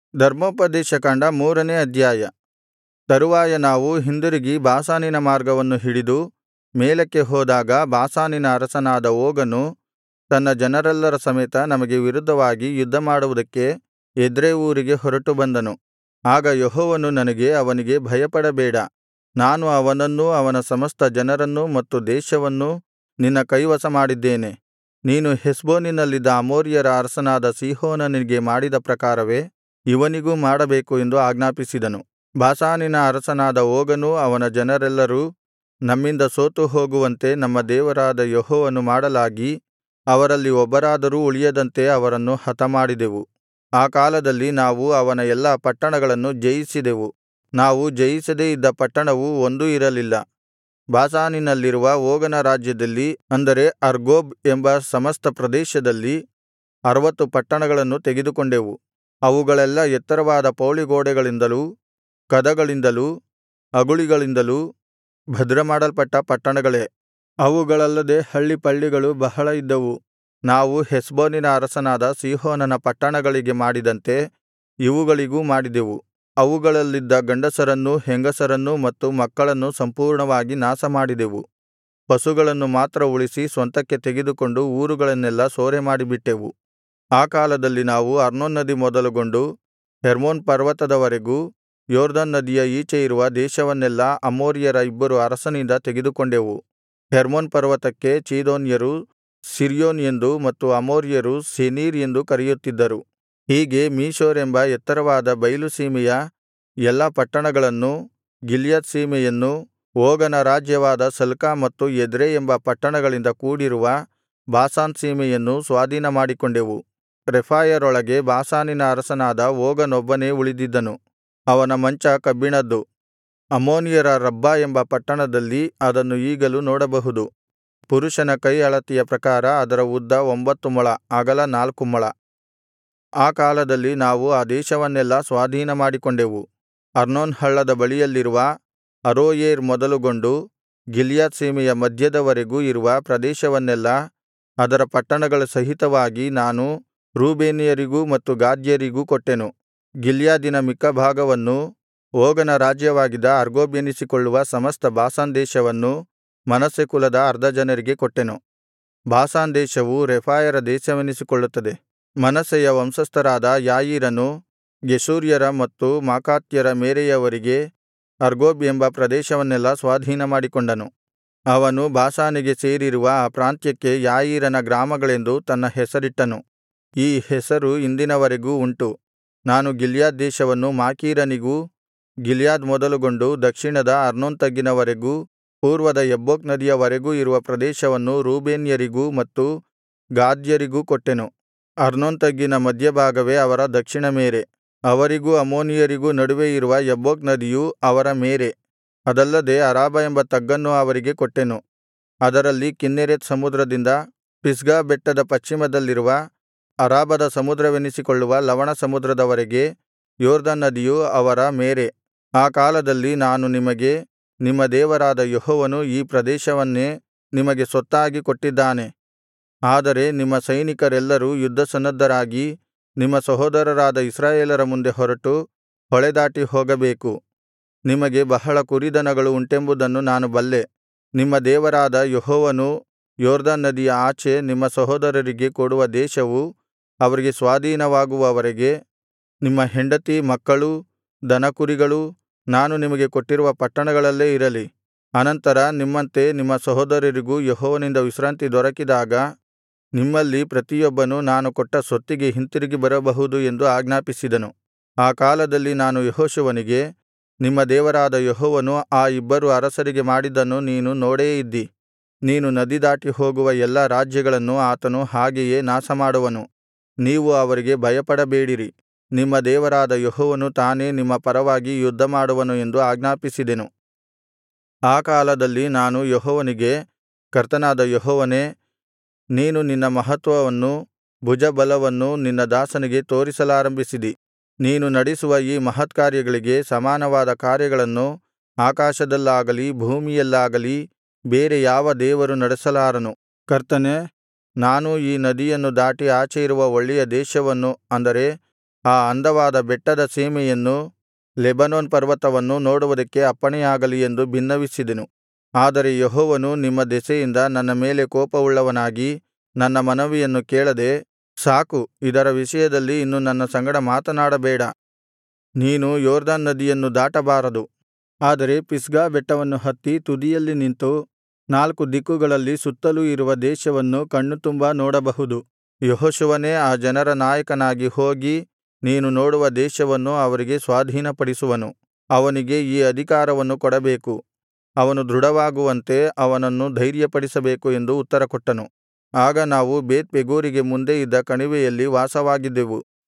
ಧರ್ಮೋಪದೇಶಕಾಂಡ ಮೂರನೇ ಅಧ್ಯಾಯ ತರುವಾಯ ನಾವು ಹಿಂದಿರುಗಿ ಬಾಷಾನಿನ ಮಾರ್ಗವನ್ನು ಹಿಡಿದು ಮೇಲಕ್ಕೆ ಹೋದಾಗ ಬಾಷಾನಿನ ಅರಸನಾದ ಓಗನು ತನ್ನ ಜನರೆಲ್ಲರ ಸಮೇತ ನಮಗೆ ವಿರುದ್ಧವಾಗಿ ಯುದ್ಧಮಾಡುವುದಕ್ಕೆ ಎದ್ರೈ ಊರಿಗೆ ಹೊರಟು ಬಂದನು ಆಗ ಯೆಹೋವನು ನನಗೆ ಅವನಿಗೆ ಭಯಪಡಬೇಡ ನಾನು ಅವನನ್ನೂ ಅವನ ಸಮಸ್ತ ಜನರನ್ನೂ ಮತ್ತು ದೇಶವನ್ನೂ ನಿನ್ನ ಕೈವಶಮಾಡಿದ್ದೇನೆ ನೀನು ಹೆಷ್ಬೋನಿನಲ್ಲಿದ್ದ ಅಮೋರಿಯರ ಅರಸನಾದ ಸೀಹೋನನಿಗೆ ಮಾಡಿದ ಪ್ರಕಾರವೇ ಇವನಿಗೂ ಮಾಡಬೇಕು ಎಂದು ಆಜ್ಞಾಪಿಸಿದನು ಬಾಷಾನಿನ ಅರಸನಾದ ಓಗನೂ ಅವನ ಜನರೆಲ್ಲರೂ ನಮ್ಮಿಂದ ಸೋತು ಹೋಗುವಂತೆ ನಮ್ಮ ದೇವರಾದ ಯೆಹೋವನು ಮಾಡಲಾಗಿ ಅವರಲ್ಲಿ ಒಬ್ಬರಾದರೂ ಉಳಿಯದಂತೆ ಅವರನ್ನು ಹತಮಾಡಿದೆವು ಆ ಕಾಲದಲ್ಲಿ ನಾವು ಅವನ ಎಲ್ಲಾ ಪಟ್ಟಣಗಳನ್ನು ಜಯಿಸಿದೆವು ನಾವು ಜಯಿಸದೇ ಇದ್ದ ಪಟ್ಟಣವು ಒಂದೂ ಇರಲಿಲ್ಲ ಬಾಷಾನಿನಲ್ಲಿರುವ ಓಗನ ರಾಜ್ಯದಲ್ಲಿ ಅಂದರೆ ಅರ್ಗೋಬ್ ಎಂಬ ಸಮಸ್ತ ಪ್ರದೇಶದಲ್ಲಿ ಅರವತ್ತು ಪಟ್ಟಣಗಳನ್ನು ತೆಗೆದುಕೊಂಡೆವು ಅವುಗಳೆಲ್ಲಾ ಎತ್ತರವಾದ ಪೌಳಿಗೋಡೆಗಳಿಂದಲೂ ಕದಗಳಿಂದಲೂ ಅಗುಳಿಗಳಿಂದಲೂ ಭದ್ರಮಾಡಲ್ಪಟ್ಟ ಪಟ್ಟಣಗಳೇ ಅವುಗಳಲ್ಲದೆ ಹಳ್ಳಿಪಳ್ಳಿಗಳು ಬಹಳ ಇದ್ದವು ನಾವು ಹೆಷ್ಬೋನಿನ ಅರಸನಾದ ಸೀಹೋನನ ಪಟ್ಟಣಗಳಿಗೆ ಮಾಡಿದಂತೆ ಇವುಗಳಿಗೂ ಮಾಡಿದೆವು ಅವುಗಳಲ್ಲಿದ್ದ ಗಂಡಸರನ್ನೂ ಹೆಂಗಸರನ್ನೂ ಮತ್ತು ಮಕ್ಕಳನ್ನೂ ಸಂಪೂರ್ಣವಾಗಿ ನಾಶಮಾಡಿದೆವು ಪಶುಗಳನ್ನು ಮಾತ್ರ ಉಳಿಸಿ ಸ್ವಂತಕ್ಕೆ ತೆಗೆದುಕೊಂಡು ಊರುಗಳನ್ನೆಲ್ಲಾ ಸೂರೆಮಾಡಿಬಿಟ್ಟೆವು ಆ ಕಾಲದಲ್ಲಿ ನಾವು ಅರ್ನೋನ್ ನದಿ ಮೊದಲುಗೊಂಡು ಹೆರ್ಮೋನ್ ಪರ್ವತದವರೆಗೂ ಯೊರ್ದನ್ ನದಿಯ ಈಚೆ ಇರುವ ದೇಶವನ್ನೆಲ್ಲಾ ಅಮೋರಿಯರ ಇಬ್ಬರು ಅರಸನಿಂದ ತೆಗೆದುಕೊಂಡೆವು ಹೆರ್ಮೋನ್ ಪರ್ವತಕ್ಕೆ ಚೀದೋನ್ಯರು ಸಿರ್ಯೋನ್ ಎಂದೂ ಮತ್ತು ಅಮೋರಿಯರು ಸೆನೀರ್ ಎಂದೂ ಕರೆಯುತ್ತಿದ್ದರು ಹೀಗೆ ಮೀಶೋರ್ ಎಂಬ ಎತ್ತರವಾದ ಬಯಲು ಸೀಮೆಯ ಎಲ್ಲಾ ಪಟ್ಟಣಗಳನ್ನೂ ಗಿಲ್ಯಾದ್ ಸೀಮೆಯನ್ನೂ ಓಗನ ರಾಜ್ಯವಾದ ಸಲ್ಕಾ ಮತ್ತು ಎದ್ರೈ ಎಂಬ ಪಟ್ಟಣಗಳಿಂದ ಕೂಡಿರುವ ಬಾಷಾನ್ ಸೀಮೆಯನ್ನೂ ಸ್ವಾಧೀನಮಾಡಿಕೊಂಡೆವು ರೆಫಾಯರೊಳಗೆ ಬಾಷಾನಿನ ಅರಸನಾದ ಓಗನೊಬ್ಬನೇ ಉಳಿದಿದ್ದನು ಅವನ ಮಂಚ ಕಬ್ಬಿಣದ್ದು ಅಮ್ಮೋನಿಯರ ರಬ್ಬಾ ಎಂಬ ಪಟ್ಟಣದಲ್ಲಿ ಅದನ್ನು ಈಗಲೂ ನೋಡಬಹುದು ಪುರುಷನ ಕೈ ಅಳತೆಯ ಪ್ರಕಾರ ಅದರ ಉದ್ದ ಒಂಬತ್ತು ಮೊಳ ಅಗಲ ನಾಲ್ಕು ಮೊಳ ಆ ಕಾಲದಲ್ಲಿ ನಾವು ಆ ದೇಶವನ್ನೆಲ್ಲಾ ಸ್ವಾಧೀನಮಾಡಿಕೊಂಡೆವು ಅರ್ನೋನ್ ಹಳ್ಳದ ಬಳಿಯಲ್ಲಿರುವ ಅರೋಯೇರ್ ಮೊದಲುಗೊಂಡು ಗಿಲ್ಯಾದ್ ಸೀಮೆಯ ಮಧ್ಯದವರೆಗೂ ಇರುವ ಪ್ರದೇಶವನ್ನೆಲ್ಲಾ ಅದರ ಪಟ್ಟಣಗಳ ಸಹಿತವಾಗಿ ನಾನು ರೂಬೇನ್ಯರಿಗೂ ಮತ್ತು ಗಾದ್ಯರಿಗೂ ಕೊಟ್ಟೆನು ಗಿಲ್ಯಾದಿನ ಮಿಕ್ಕ ಭಾಗವನ್ನೂ ಓಗನ ರಾಜ್ಯವಾಗಿದ್ದ ಅರ್ಗೋಬ್ ಎನಿಸಿಕೊಳ್ಳುವ ಸಮಸ್ತ ಬಾಷಾನ್ ದೇಶವನ್ನೂ ಮನಸ್ಸೆ ಕುಲದ ಅರ್ಧ ಜನರಿಗೆ ಕೊಟ್ಟೆನು ಬಾಷಾನ್ ದೇಶವು ರೆಫಾಯರ ದೇಶವೆನಿಸಿಕೊಳ್ಳುತ್ತದೆ ಮನಸ್ಸೆಯ ವಂಶಸ್ಥರಾದ ಯಾಯೀರನು ಗೆಷೂರ್ಯರ ಮತ್ತು ಮಾಕಾತ್ಯರ ಮೇರೆಯವರಿಗೆ ಅರ್ಗೋಬ್ ಎಂಬ ಪ್ರದೇಶವನ್ನೆಲ್ಲಾ ಸ್ವಾಧೀನಮಾಡಿಕೊಂಡನು ಅವನು ಬಾಷಾನಿಗೆ ಸೇರಿರುವ ಆ ಪ್ರಾಂತ್ಯಕ್ಕೆ ಯಾಯೀರನ ಗ್ರಾಮಗಳೆಂದು ತನ್ನ ಹೆಸರಿಟ್ಟನು ಈ ಹೆಸರು ಇಂದಿನವರೆಗೂ ಉಂಟು ನಾನು ಗಿಲ್ಯಾದ್ ದೇಶವನ್ನು ಮಾಕೀರನಿಗೂ ಗಿಲ್ಯಾದ್ ಮೊದಲುಗೊಂಡು ದಕ್ಷಿಣದ ಅರ್ನೋನ್ ತಗ್ಗಿನವರೆಗೂ ಪೂರ್ವದ ಯಬ್ಬೋಕ್ ನದಿಯವರೆಗೂ ಇರುವ ಪ್ರದೇಶವನ್ನು ರೂಬೇನ್ಯರಿಗೂ ಮತ್ತು ಗಾದ್ಯರಿಗೂ ಕೊಟ್ಟೆನು ಅರ್ನೋನ್ ತಗ್ಗಿನ ಮಧ್ಯಭಾಗವೇ ಅವರ ದಕ್ಷಿಣ ಮೇರೆ ಅವರಿಗೂ ಅಮ್ಮೋನಿಯರಿಗೂ ನಡುವೆ ಇರುವ ಯಬ್ಬೋಕ್ ನದಿಯು ಅವರ ಮೇರೆ ಅದಲ್ಲದೆ ಅರಾಬಾ ಎಂಬ ತಗ್ಗನ್ನು ಅವರಿಗೆ ಕೊಟ್ಟೆನು ಅದರಲ್ಲಿ ಕಿನ್ನೆರೆತ್ ಸಮುದ್ರದಿಂದ ಪಿಸ್ಗಾ ಬೆಟ್ಟದ ಪಶ್ಚಿಮದಲ್ಲಿರುವ ಅರಾಬದ ಸಮುದ್ರವೆನಿಸಿಕೊಳ್ಳುವ ಲವಣ ಸಮುದ್ರದವರೆಗೆ ಯೊರ್ದನ್ ನದಿಯು ಅವರ ಮೇರೆ ಆ ಕಾಲದಲ್ಲಿ ನಾನು ನಿಮಗೆ ನಿಮ್ಮ ದೇವರಾದ ಯೆಹೋವನು ಈ ಪ್ರದೇಶವನ್ನೇ ನಿಮಗೆ ಸ್ವತ್ತಾಗಿ ಕೊಟ್ಟಿದ್ದಾನೆ ಆದರೆ ನಿಮ್ಮ ಸೈನಿಕರೆಲ್ಲರೂ ಯುದ್ಧಸನ್ನದ್ಧರಾಗಿ ನಿಮ್ಮ ಸಹೋದರರಾದ ಇಸ್ರಾಯೇಲರ ಮುಂದೆ ಹೊರಟು ಹೊಳೆದಾಟಿ ಹೋಗಬೇಕು ನಿಮಗೆ ಬಹಳ ಕುರಿದನಗಳು ಉಂಟೆಂಬುದನ್ನು ನಾನು ಬಲ್ಲೆ ನಿಮ್ಮ ದೇವರಾದ ಯೆಹೋವನು ಯೊರ್ದನ್ ನದಿಯ ಆಚೆ ನಿಮ್ಮ ಸಹೋದರರಿಗೆ ಕೊಡುವ ದೇಶವು ಅವರಿಗೆ ಸ್ವಾಧೀನವಾಗುವವರೆಗೆ ನಿಮ್ಮ ಹೆಂಡತಿ ಮಕ್ಕಳೂ ದನಕುರಿಗಳೂ ನಾನು ನಿಮಗೆ ಕೊಟ್ಟಿರುವ ಪಟ್ಟಣಗಳಲ್ಲೇ ಇರಲಿ ಅನಂತರ ನಿಮ್ಮಂತೆ ನಿಮ್ಮ ಸಹೋದರರಿಗೂ ಯೆಹೋವನಿಂದ ವಿಶ್ರಾಂತಿ ದೊರಕಿದಾಗ ನಿಮ್ಮಲ್ಲಿ ಪ್ರತಿಯೊಬ್ಬನು ನಾನು ಕೊಟ್ಟ ಸ್ವತ್ತಿಗೆ ಹಿಂತಿರುಗಿ ಬರಬಹುದು ಎಂದು ಆಜ್ಞಾಪಿಸಿದನು ಆ ಕಾಲದಲ್ಲಿ ನಾನು ಯೆಹೋಶುವನಿಗೆ ನಿಮ್ಮ ದೇವರಾದ ಯೆಹೋವನು ಆ ಇಬ್ಬರು ಅರಸರಿಗೆ ಮಾಡಿದ್ದನ್ನು ನೀನು ನೋಡೇ ಇದ್ದಿ ನೀನು ನದಿ ದಾಟಿ ಹೋಗುವ ಎಲ್ಲಾ ರಾಜ್ಯಗಳನ್ನು ಆತನು ಹಾಗೆಯೇ ನಾಶಮಾಡುವನು ನೀವು ಅವರಿಗೆ ಭಯಪಡಬೇಡಿರಿ ನಿಮ್ಮ ದೇವರಾದ ಯೆಹೋವನು ತಾನೇ ನಿಮ್ಮ ಪರವಾಗಿ ಯುದ್ಧಮಾಡುವನು ಎಂದು ಆಜ್ಞಾಪಿಸಿದೆನು ಆ ಕಾಲದಲ್ಲಿ ನಾನು ಯೆಹೋವನಿಗೆ ಕರ್ತನಾದ ಯೆಹೋವನೇ ನೀನು ನಿನ್ನ ಮಹತ್ವವನ್ನೂ ಭುಜಬಲವನ್ನೂ ನಿನ್ನ ದಾಸನಿಗೆ ತೋರಿಸಲಾರಂಭಿಸಿದಿ ನೀನು ನಡಿಸುವ ಈ ಮಹತ್ಕಾರ್ಯಗಳಿಗೆ ಸಮಾನವಾದ ಕಾರ್ಯಗಳನ್ನು ಆಕಾಶದಲ್ಲಾಗಲಿ ಭೂಮಿಯಲ್ಲಾಗಲಿ ಬೇರೆ ಯಾವ ದೇವರು ನಡೆಸಲಾರನು ಕರ್ತನೇ ನಾನೂ ಈ ನದಿಯನ್ನು ದಾಟಿ ಆಚೆ ಇರುವ ಒಳ್ಳೆಯ ದೇಶವನ್ನು ಅಂದರೆ ಆ ಅಂದವಾದ ಬೆಟ್ಟದ ಸೀಮೆಯನ್ನೂ ಲೆಬನೋನ್ ಪರ್ವತವನ್ನೂ ನೋಡುವುದಕ್ಕೆ ಅಪ್ಪಣೆಯಾಗಲಿ ಎಂದು ಬಿನ್ನವಿಸಿದೆನು ಆದರೆ ಯೆಹೋವನು ನಿಮ್ಮ ದೆಸೆಯಿಂದ ನನ್ನ ಮೇಲೆ ಕೋಪವುಳ್ಳವನಾಗಿ ನನ್ನ ಮನವಿಯನ್ನು ಕೇಳದೆ ಸಾಕು ಇದರ ವಿಷಯದಲ್ಲಿ ಇನ್ನು ನನ್ನ ಸಂಗಡ ಮಾತನಾಡಬೇಡ ನೀನು ಯೊರ್ದನ್ ನದಿಯನ್ನು ದಾಟಬಾರದು ಆದರೆ ಪಿಸ್ಗಾ ಬೆಟ್ಟವನ್ನು ಹತ್ತಿ ತುದಿಯಲ್ಲಿ ನಿಂತು ನಾಲ್ಕು ದಿಕ್ಕುಗಳಲ್ಲಿ ಸುತ್ತಲೂ ಇರುವ ದೇಶವನ್ನು ಕಣ್ಣುತುಂಬಾ ನೋಡಬಹುದು ಯೆಹೋಶುವನೇ ಆ ಜನರ ನಾಯಕನಾಗಿ ಹೋಗಿ ನೀನು ನೋಡುವ ದೇಶವನ್ನು ಅವರಿಗೆ ಸ್ವಾಧೀನಪಡಿಸುವನು ಅವನಿಗೆ ಈ ಅಧಿಕಾರವನ್ನು ಕೊಡಬೇಕು ಅವನು ದೃಢವಾಗುವಂತೆ ಅವನನ್ನು ಧೈರ್ಯಪಡಿಸಬೇಕು ಎಂದು ಉತ್ತರಕೊಟ್ಟನು ಆಗ ನಾವು ಬೇತ್ ಪೆಗೋರಿಗೆ ಮುಂದೆ ಇದ್ದ ಕಣಿವೆಯಲ್ಲಿ ವಾಸವಾಗಿದ್ದೆವು